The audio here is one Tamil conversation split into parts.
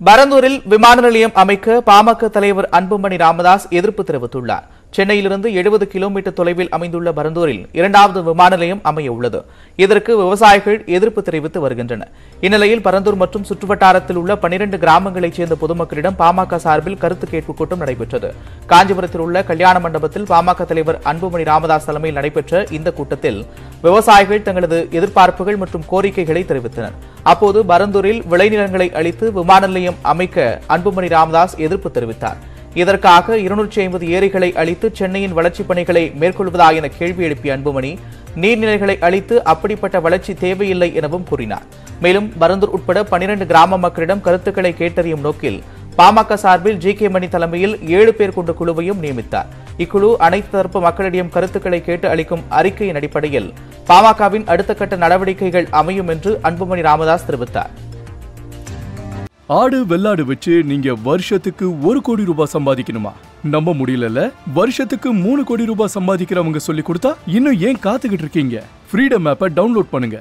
பரந்தூரில் விமான நிலையம் அமைக்க பாமக தலைவர் அன்புமணி ராமதாஸ் எதிர்ப்பு தெரிவித்துள்ளார் சென்னையிலிருந்து எழுபது கிலோமீட்டர் தொலைவில் அமைந்துள்ள பரந்தூரில் இரண்டாவது விமான நிலையம் அமைய உள்ளது இதற்கு விவசாயிகள் எதிர்ப்பு தெரிவித்து வருகின்றனர் இந்நிலையில் பரந்தூர் மற்றும் சுற்றுவட்டாரத்தில் உள்ள பனிரெண்டு கிராமங்களைச் சேர்ந்த பொதுமக்களிடம் பாமக சார்பில் கருத்து கேட்பு கூட்டம் நடைபெற்றது காஞ்சிபுரத்தில் உள்ள கல்யாண மண்டபத்தில் பாமக தலைவர் அன்புமணி ராமதாஸ் தலைமையில் நடைபெற்ற இந்த கூட்டத்தில் விவசாயிகள் தங்களது எதிர்பார்ப்புகள் மற்றும் கோரிக்கைகளை தெரிவித்தனர் அப்போது பரந்தூரில் விளைநிலங்களை அளித்து விமான நிலையம் அமைக்க அன்புமணி ராமதாஸ் எதிர்ப்பு தெரிவித்தார் இதற்காக இருநூற்றி ஐம்பது ஏரிகளை அளித்து சென்னையின் வளர்ச்சிப் பணிகளை மேற்கொள்வதா என கேள்வி எழுப்பிய அன்புமணி நீர்நிலைகளை அளித்து அப்படிப்பட்ட வளர்ச்சி தேவையில்லை எனவும் கூறினார் மேலும் பரந்தூர் உட்பட பனிரண்டு கிராம மக்களிடம் கருத்துக்களை கேட்டறியும் நோக்கில் பாமக சார்பில் ஜி கே மணி தலைமையில் ஏழு பேர் கொண்ட குழுவையும் நியமித்தார் இக்குழு அனைத்து தரப்பு மக்களிடையும் கருத்துக்களை கேட்டு அளிக்கும் அறிக்கையின் அடிப்படையில் பாமகவின் அடுத்த கட்ட நடவடிக்கைகள் அமையும் என்று அன்புமணி ராமதாஸ் தெரிவித்தார் ஆடு வெள்ளாடு வச்சு நீங்க வருஷத்துக்கு ஒரு கோடி ரூபாய் சம்பாதிக்கணுமா நம்ப முடியலல்ல வருஷத்துக்கு மூணு கோடி ரூபாய் சம்பாதிக்கிறவங்க சொல்லி கொடுத்தா இன்னும் ஏன் காத்துக்கிட்டு இருக்கீங்க ஃப்ரீடம் ஆப்பை டவுன்லோட் பண்ணுங்க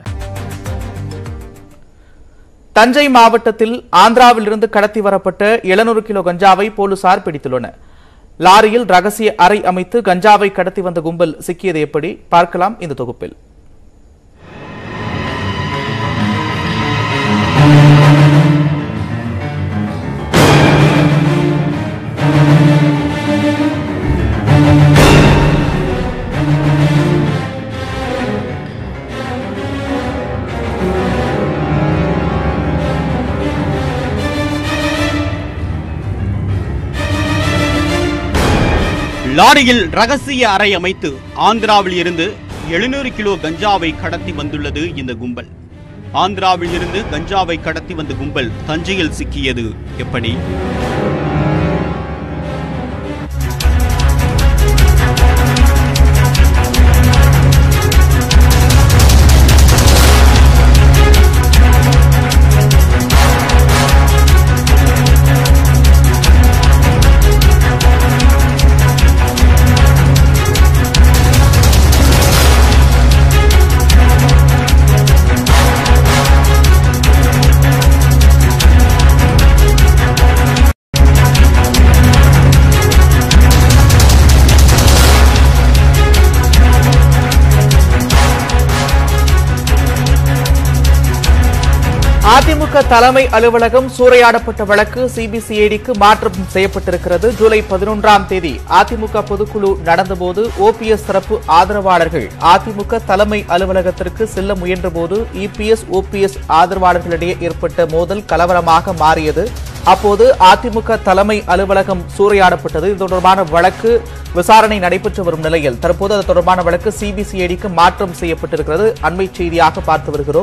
தஞ்சை மாவட்டத்தில் ஆந்திராவிலிருந்து கடத்தி வரப்பட்ட 700 கிலோ கஞ்சாவை போலீசார் பிடித்துள்ளனர் லாரியில் ரகசிய அறை அமைத்து கஞ்சாவை கடத்தி வந்த கும்பல் சிக்கியது எப்படி பார்க்கலாம் இந்த தொகுப்பில் லாரியில் ரகசிய அறை அமைத்து ஆந்திராவில் இருந்து எழுநூறு கிலோ கஞ்சாவை கடத்தி வந்துள்ளது இந்த கும்பல் ஆந்திராவில் இருந்து கஞ்சாவை கடத்தி வந்த கும்பல் தஞ்சையில் சிக்கியது எப்படி அதிமுக தலைமை அலுவலகம் சூறையாடப்பட்ட வழக்கு சிபிசிஐடிக்கு மாற்றம் செய்யப்பட்டிருக்கிறது ஜூலை பதினொன்றாம் தேதி அதிமுக பொதுக்குழு நடந்தபோது ஓபிஎஸ் தரப்பு ஆதரவாளர்கள் அதிமுக தலைமை அலுவலகத்திற்கு செல்ல முயன்றபோது இபிஎஸ் ஓபிஎஸ் ஆதரவாளர்களிடையே ஏற்பட்ட மோதல் கலவரமாக மாறியது அப்போது அதிமுக தலைமை அலுவலகம் சூறையாடப்பட்டது இது தொடர்பான வழக்கு விசாரணை நடைபெற்று வரும் நிலையில் தற்போது அது தொடர்பான வழக்கு சிபிசிஐடிக்கு மாற்றம் செய்யப்பட்டிருக்கிறது அண்மை செய்தியாக பார்த்து வருகிறோம்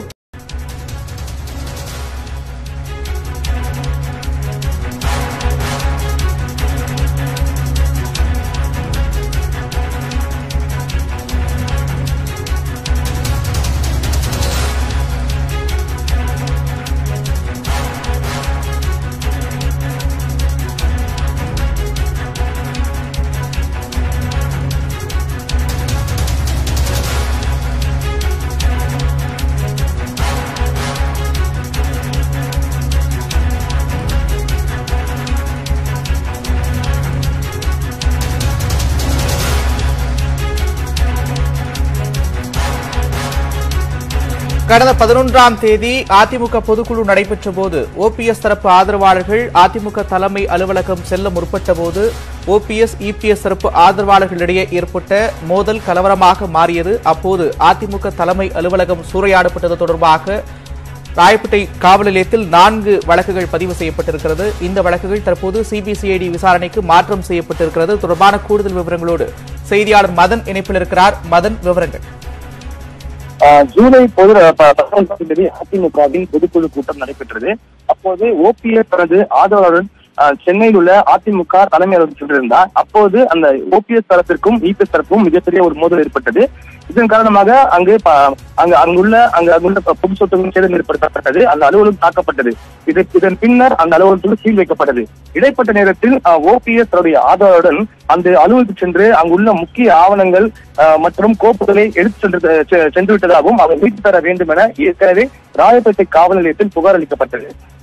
கடந்த பதினொன்றாம் தேதி அதிமுக பொதுக்குழு நடைபெற்ற போது ஓபிஎஸ் தரப்பு ஆதரவாளர்கள் அதிமுக தலைமை அலுவலகம் செல்ல முற்பட்ட போது ஓபிஎஸ் இபிஎஸ் தரப்பு ஆதரவாளர்களிடையே ஏற்பட்ட மோதல் கலவரமாக மாறியது அப்போது அதிமுக தலைமை அலுவலகம் சூறையாடப்பட்டது தொடர்பாக ராயப்பேட்டை காவல் நிலையத்தில் நான்கு வழக்குகள் பதிவு செய்யப்பட்டிருக்கிறது இந்த வழக்குகள் தற்போது சிபிசிஐடி விசாரணைக்கு மாற்றம் செய்யப்பட்டிருக்கிறது தொடர்பான கூடுதல் விவரங்களோடு செய்தியாளர் மதன் இணைப்பில் இருக்கிறார் மதன் விவரங்கள் ஆஹ் ஜூலை பொது ப- பதினொன்றாம் தேதி அதிமுகவின் பொதுக்குழு கூட்டம் நடைபெற்றது அப்போது ஓபிஎஸ் தனது ஆதரவாளருடன் ஆஹ் சென்னையில் உள்ள அதிமுக தலைமை அலுவலகம் சென்றிருந்தார் அப்போது அந்த ஓபிஎஸ் தரப்பிற்கும் இபிஎஸ் தரப்பும் மிகப்பெரிய ஒரு மோதல் ஏற்பட்டது இதன் காரணமாக அங்கு ப- அங்கு அங்குள்ள அங்கு அங்குள்ள ப- பொது சொத்துக்கள் சேதம் ஏற்படுத்தப்பட்டது அந்த அலுவலகம் தாக்கப்பட்டது இது இதன் பின்னர் அந்த அலுவலகத்தில் சீல் வைக்கப்பட்டது இடைப்பட்ட நேரத்தில் ஓபிஎஸ் தன்னுடைய ஆதரவுடன் அந்த அலுவலகத்துக்கு சென்று அங்குள்ள முக்கிய ஆவணங்கள் ஆஹ், மற்றும் கோப்புகளை எடுத்து சென்று செ- சென்று விட்டதாகவும் அவர் மீட்டு தர வேண்டும் என ஏற்கனவே ராயப்பேட்டை காவல் நிலையத்தில் புகார் அளிக்கப்பட்டது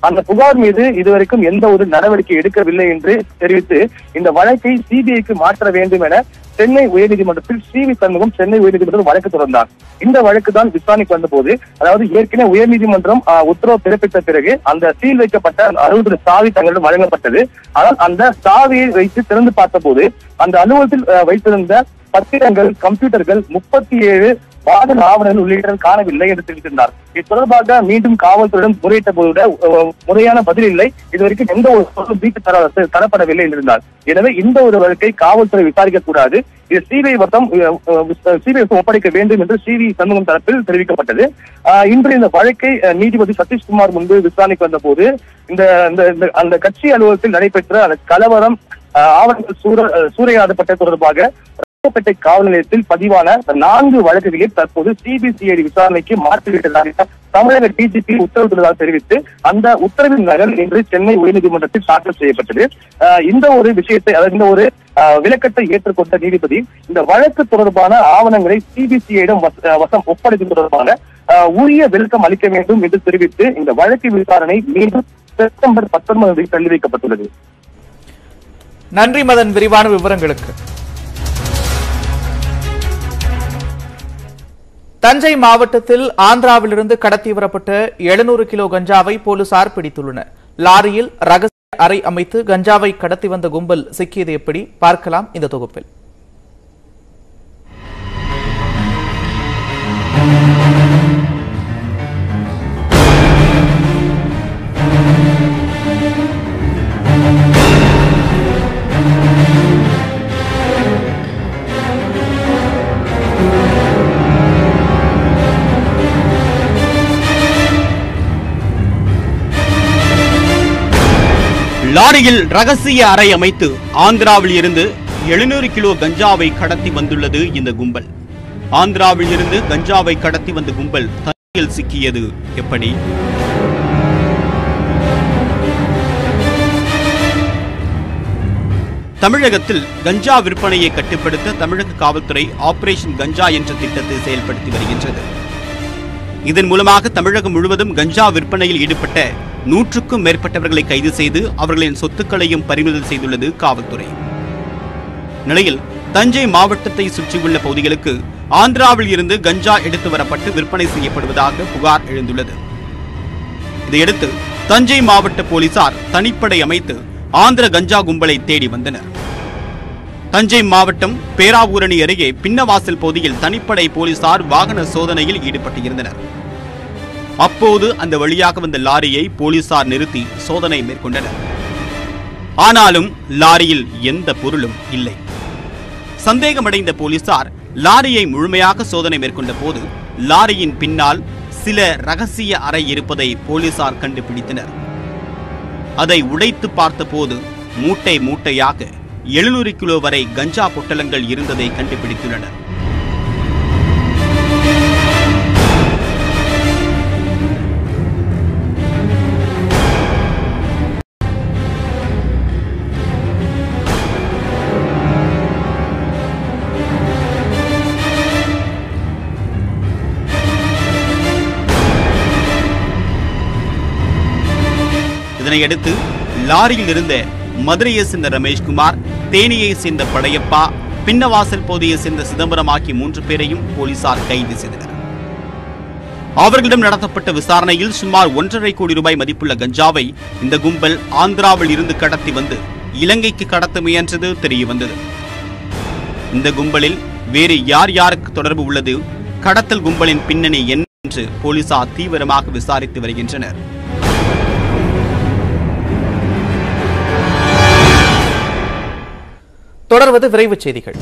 அந்த புகார் மீது இதுவரைக்கும் எந்த ஒரு நடவடிக்கை எடுக்கவில்லை என்று தெரிவித்து இந்த வழக்கை சிபிஐக்கு மாற்ற வேண்டும் என சென்னை உயர்நீதிமன்றத்தில் சி வி சண்முகம் சென்னை உயர்நீதிமன்றத்தில் வழக்கு தொடர்ந்தார் இந்த வழக்கு தான் விசாரணைக்கு வந்தபோது அதாவது ஏற்கனவே உயர்நீதிமன்றம் ஆஹ், உத்தரவு பிறப்பித்த பிறகு அந்த சீல் வைக்கப்பட்ட அறுபது சாவி தங்களிடம் வழங்கப்பட்டது ஆனால் அந்த சாவியை வைத்து திறந்து பார்த்தபோது அந்த அலுவலகத்தில் ஆஹ், வைத்திருந்த பத்திரங்கள் கம்ப்யூட்டர்கள் முப்பத்தி ஏழு வாகன ஆவணங்கள் உள்ளிட்ட காணவில்லை என்று தெரிவித்திருந்தார் இது தொடர்பாக மீண்டும் காவல்துறையிடம் முறையிட்ட போது கூட, அஹ், முறையான பதில் இல்லை இதுவரைக்கும் எந்த ஒரு பொருளும் வீட்டு தர தரப்படவில்லை என்றிருந்தார் எனவே இந்த ஒரு வழக்கை காவல்துறை விசாரிக்க கூடாது இது சிபிஐ வட்டம் சிபிஐ ஒப்படைக்க வேண்டும் என்று சிவி சண்முகம் தரப்பில் தெரிவிக்கப்பட்டது ஆஹ், இன்று இந்த வழக்கை அஹ், நீதிபதி சதீஷ்குமார் முன்பு விசாரணைக்கு வந்த போது இந்த இந்த- இந்த- அந்த கட்சி அலுவலகத்தில் நடைபெற்ற அந்த கலவரம் ஆஹ், ஆவணங்கள் சூற அஹ், சூறையாடப்பட்ட தொடர்பாக ராயப்பேட்டை காவல் நிலையத்தில் பதிவான இந்த நான்கு வழக்குகளை தற்போது சிபிசிஐடி விசாரணைக்கு மாற்றிவிட்டதாக தமிழக டிஜிபி உத்தரவிட்டுள்ளதாக தெரிவித்து அந்த உத்தரவின் நகல் இன்று சென்னை உயர்நீதிமன்றத்தில் தாக்கல் செய்யப்பட்டது ஆஹ் இந்த ஒரு விஷயத்தை அதாவது இந்த ஒரு ஆஹ் விளக்கத்தை ஏற்றுக்கொண்ட நீதிபதி இந்த வழக்கு தொடர்பான ஆவணங்களை சிபிசிஐடம் வசம் ஒப்படைப்பு தொடர்பான ஆஹ் உரிய விளக்கம் அளிக்க வேண்டும் என்று தெரிவித்து இந்த வழக்கு விசாரணை மீண்டும் செப்டம்பர் பத்தொன்பது தள்ளி வைக்கப்பட்டுள்ளது நன்றி மதன் விரிவான விவரங்களுக்கு தஞ்சை மாவட்டத்தில் ஆந்திராவிலிருந்து கடத்தி வரப்பட்ட 700 கிலோ கஞ்சாவை போலீசார் பிடித்துள்ளனர் லாரியில் ரகசிய அறை அமைத்து கஞ்சாவை கடத்தி வந்த கும்பல் சிக்கியது எப்படி பார்க்கலாம் இந்த தொகுப்பில் லாரியில் ரகசிய அறை அமைத்து ஆந்திராவில் இருந்து 700 கிலோ கஞ்சாவை கடத்தி வந்துள்ளது இந்த கும்பல் ஆந்திராவில் இருந்து கஞ்சாவை கடத்தி வந்த கும்பல் தஞ்சையில் சிக்கியது எப்படி தமிழகத்தில் கஞ்சா விற்பனையை கட்டுப்படுத்த தமிழக காவல்துறை ஆபரேஷன் கஞ்சா என்ற திட்டத்தை செயல்படுத்தி வருகின்றது இதன் மூலமாக தமிழகம் முழுவதும் கஞ்சா விற்பனையில் ஈடுபட்ட நூற்றுக்கும் மேற்பட்டவர்களை கைது செய்து அவர்களின் சொத்துக்களையும் பறிமுதல் செய்துள்ளது காவல்துறை நிலையில் தஞ்சை மாவட்டத்தை சுற்றியுள்ள பகுதிகளுக்கு ஆந்திராவில் இருந்து கஞ்சா எடுத்து வரப்பட்டு விற்பனை செய்யப்படுவதாக புகார் எழுந்துள்ளது இதையடுத்து தஞ்சை மாவட்ட போலீசார் தனிப்படை அமைத்து ஆந்திர கஞ்சா கும்பலை தேடி வந்தனர் தஞ்சை மாவட்டம் பேராவூரணி அருகே பின்னவாசல் பகுதியில் தனிப்படை போலீசார் வாகன சோதனையில் ஈடுபட்டிருந்தனர் அப்போது அந்த வழியாக வந்த லாரியை போலீசார் நிறுத்தி சோதனை மேற்கொண்டனர் ஆனாலும் லாரியில் எந்த பொருளும் இல்லை சந்தேகமடைந்த போலீசார் லாரியை முழுமையாக சோதனை மேற்கொண்ட போது லாரியின் பின்னால் சில ரகசிய அறை இருப்பதை போலீசார் கண்டுபிடித்தனர் அதை உடைத்து பார்த்தபோது மூட்டை மூட்டையாக 700 கிலோ வரை கஞ்சா பொட்டலங்கள் இருந்ததை கண்டுபிடித்துள்ளனர் இதனையடுத்து லாரியில் இருந்த மதுரையை சேர்ந்த ரமேஷ்குமார் தேனியை சேர்ந்த படையப்பா பின்னவாசல் பகுதியை சேர்ந்த சிதம்பரம் ஆகிய மூன்று பேரையும் போலீசார் கைது செய்தனர் அவர்களிடம் நடத்தப்பட்ட விசாரணையில் சுமார் ஒன்றரை கோடி ரூபாய் மதிப்புள்ள கஞ்சாவை இந்த கும்பல் ஆந்திராவில் இருந்து கடத்தி வந்து இலங்கைக்கு கடத்த முயன்றது தெரிய வந்தது இந்த கும்பலில் வேறு யார் யாருக்கு தொடர்பு உள்ளது கடத்தல் கும்பலின் பின்னணி என்ன என்று போலீசார் தீவிரமாக விசாரித்து வருகின்றனர் தொடர்வது விரைவுச் செய்திகள்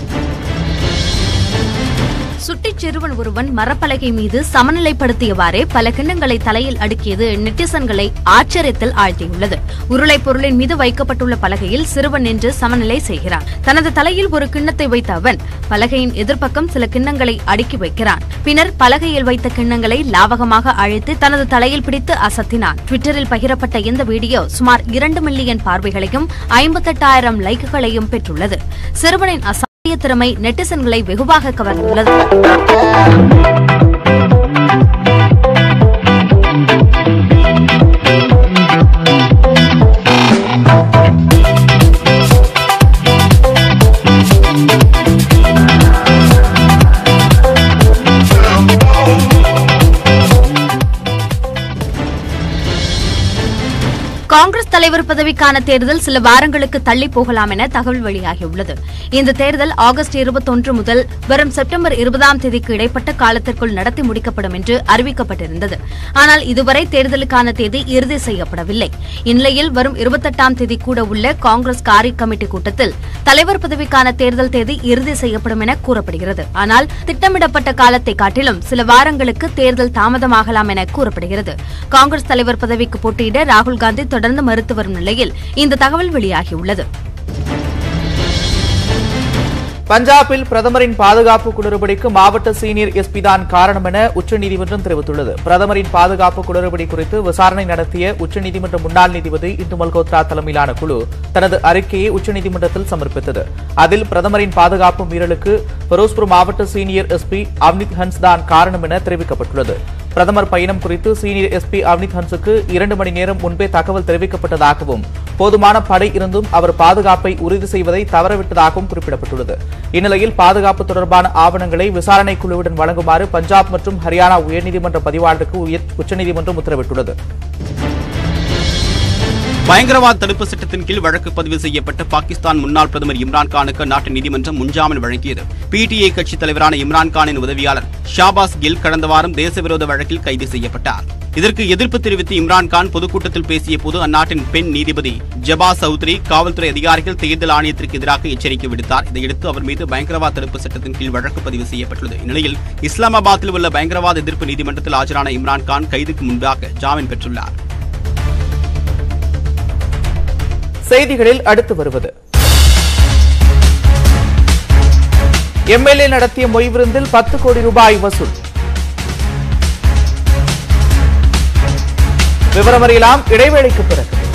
சுட்டிச் சிறுவன் ஒருவன் மரப்பலகை மீது சமநிலைப்படுத்தியவாறே பல கிண்ணங்களை தலையில் அடுக்கியது நெட்டிசன்களை ஆச்சரியத்தில் ஆழ்த்தியுள்ளது உருளைப் பொருளின் மீது வைக்கப்பட்டுள்ள பலகையில் சிறுவன் நின்று சமநிலை செய்கிறான் தனது தலையில் ஒரு கிண்ணத்தை வைத்த அவன் பலகையின் எதிர்ப்பக்கம் சில கிண்ணங்களை அடுக்கி வைக்கிறான் பின்னர் பலகையில் வைத்த கிண்ணங்களை லாவகமாக அழைத்து தனது தலையில் பிடித்து அசத்தினான் ட்விட்டரில் பகிரப்பட்ட இந்த வீடியோ சுமார் இரண்டு மில்லியன் பார்வைகளையும் ஐம்பத்தெட்டாயிரம் லைக்குகளையும் பெற்றுள்ளது சிறுவனின் அசாத்திய திறமை நெட்டிசன்களை வெகுவாக கவர்ந்துள்ளது காங்கிரஸ் தலைவர் பதவிக்கான தேர்தல் சில வாரங்களுக்கு தள்ளி போகலாம் என தகவல் வெளியாகியுள்ளது இந்த தேர்தல் ஆகஸ்ட் இருபத்தொன்று முதல் வரும் செப்டம்பர் இருபதாம் தேதிக்கு இடைப்பட்ட காலத்திற்குள் நடத்தி முடிக்கப்படும் என்று அறிவிக்கப்பட்டிருந்தது ஆனால் இதுவரை தேர்தலுக்கான தேதி இறுதி செய்யப்படவில்லை இந்நிலையில் வரும் இருபத்தெட்டாம் தேதி கூட உள்ள காங்கிரஸ் காரிய கமிட்டி கூட்டத்தில் தலைவர் பதவிக்கான தேர்தல் தேதி இறுதி செய்யப்படும் என கூறப்படுகிறது ஆனால் திட்டமிடப்பட்ட காலத்தை காட்டிலும் சில வாரங்களுக்கு தேர்தல் தாமதமாகலாம் என கூறப்படுகிறது காங்கிரஸ் தலைவர் பதவிக்கு போட்டியிட ராகுல் காந்தி தொடர்ந்து மறுத்து வரும் நிலையில் இந்த தகவல் வெளியாகியுள்ளது பஞ்சாபில் பிரதமரின் பாதுகாப்பு குளறுபடிக்கு மாவட்ட சீனியர் எஸ்பி தான் காரணம் என உச்சநீதிமன்றம் தெரிவித்துள்ளது பிரதமரின் பாதுகாப்பு குளறுபடி குறித்து விசாரணை நடத்திய உச்சநீதிமன்ற முன்னாள் நீதிபதி இந்து மல்கோத்ரா தலைமையிலான குழு தனது அறிக்கையை உச்சநீதிமன்றத்தில் சமர்ப்பித்தது அதில் பிரதமரின் பாதுகாப்பு மீறலுக்கு ஃபெரோஸ்பூர் மாவட்ட சீனியர் எஸ்பி அவ்னித் ஹன்ஸ் தான் காரணம் என தெரிவிக்கப்பட்டுள்ளது பிரதமர் பயணம் குறித்து சீனியர் எஸ்பி அவ்னித் ஹன்ஸுக்கு இரண்டு மணி நேரம் முன்பே தகவல் தெரிவிக்கப்பட்டதாகவும் போதுமான படை இருந்தும் அவர் பாதுகாப்பை உறுதி செய்வதை தவறவிட்டதாகவும் குறிப்பிடப்பட்டுள்ளது இந்நிலையில் பாதுகாப்பு தொடர்பான ஆவணங்களை விசாரணை குழுவுடன் வழங்குமாறு பஞ்சாப் மற்றும் ஹரியானா உயர்நீதிமன்ற பதிவாளருக்கு உயர்- உச்சநீதிமன்றம் உத்தரவிட்டுள்ளது பயங்கரவாத தடுப்பு சட்டத்தின் கீழ் வழக்கு பதிவு செய்யப்பட்ட பாகிஸ்தான் முன்னாள் பிரதமர் இம்ரான்கானுக்கு அந்நாட்டு நீதிமன்றம் முன்ஜாமீன் வழங்கியது பிடிஐ கட்சி தலைவரான இம்ரான்கானின் உதவியாளர் ஷாபாஸ் கில் கடந்த வாரம் தேசவிரோத வழக்கில் கைது செய்யப்பட்டார் இதற்கு எதிர்ப்பு தெரிவித்து இம்ரான்கான் பொதுக்கூட்டத்தில் பேசிய போது அந்நாட்டின் பெண் நீதிபதி ஜபா சௌத்ரி காவல்துறை அதிகாரிகள் தேர்தல் ஆணையத்திற்கு எதிராக எச்சரிக்கை விடுத்தார் இதையடுத்து அவர் மீது பயங்கரவாத தடுப்பு சட்டத்தின் கீழ் வழக்கு பதிவு செய்யப்பட்டுள்ளது இந்நிலையில் இஸ்லாமாபாத்தில் உள்ள பயங்கரவாத எதிர்ப்பு நீதிமன்றத்தில் ஆஜரான இம்ரான்கான் கைதுக்கு முன்பாக ஜாமீன் பெற்றுள்ளார் செய்திகளில் அடுத்து வருவது எம்எல்ஏ நடத்திய மொய் விருந்தில் பத்து கோடி ரூபாய் வசூல் விவரம் அறியலாம் இடைவேளைக்கு பிறகு